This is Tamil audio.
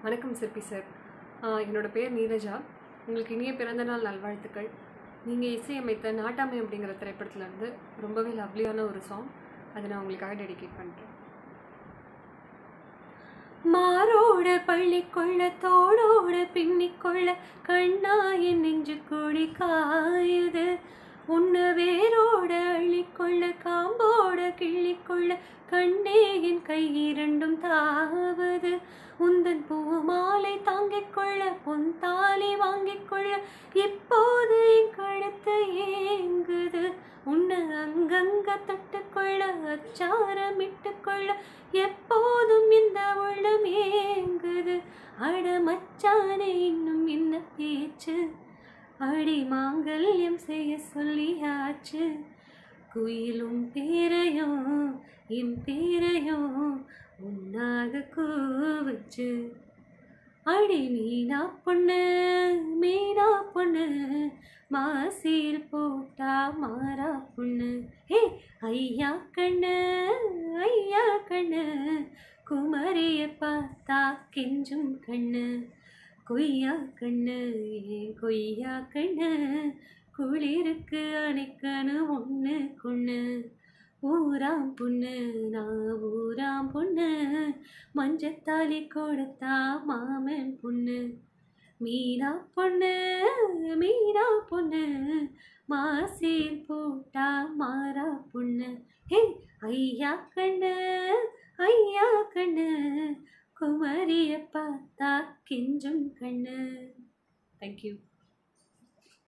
வணக்கம் சிற்பி சார் ஆஹ் என்னோட பேர் நீரஜா உங்களுக்கு இனிய பிறந்தநாள் நல்வாழ்த்துக்கள் நீங்கள் இசையமைத்த நாட்டாமை அப்படிங்கிற திரைப்படத்துல இருந்து ரொம்பவே லவ்லியான ஒரு சாங் அதை நான் உங்களுக்காக டெடிகேட் பண்ணுறேன் மாரோட பள்ளிக்கொள்ள தோடோட பின்னிக்கொள்ள கண்ணா என் நெஞ்சு கொடி காயுது உன்னை வேரோட அள்ளிக்கொள்ள காம்போட கிள்ளிக்கொள்ள கண்ணே என் கை இரண்டும் தாவது உந்தன் பூ மாலை தாங்கிக் கொள்ள பொன் தாலி வாங்கிக் கொள்ள இப்போது என் கழுத்து ஏங்குது உன்னை அங்கங்க தொட்டுக்கொள்ள அச்சாரம் இட்டுக்கொள்ள எப்போதும் இந்த உள்ளம் ஏங்குது அட மச்சானே இன்னும் என்ன பேச்சு அடி மாங்கல்யம் செய்ய சொல்லியாச்சு குயிலும் பேரையும் என் பேரையும் உன்னாக கூவச்சு அடி மீனா பொண்ணு மீனா பொண்ணு மாசில் போட்டா மாறா பொண்ணு ஹே ஐயா கண்ணு ஐயா கண்ணு குமரிய பார்த்தா கெஞ்சும் கண்ணு கொய்யா கண்ணு ஏன் கொய்யா கண்ணு குளிருக்கு அணைக்கணும் ஒன்று கொண்ணு ஊராம் பொண்ணு நான் ஊராம் பொண்ணு மஞ்சத்தாலி கொடுத்தா மாமன் பொண்ணு மீனா பொண்ணு மீனா பொண்ணு மாசில் போட்டா மாறா பொண்ணு ஹே ஐயா கண்ணு ஐயா கண்ணு குமரிய பார்த்தா கெஞ்சும் கண்ணு தேங்க்யூ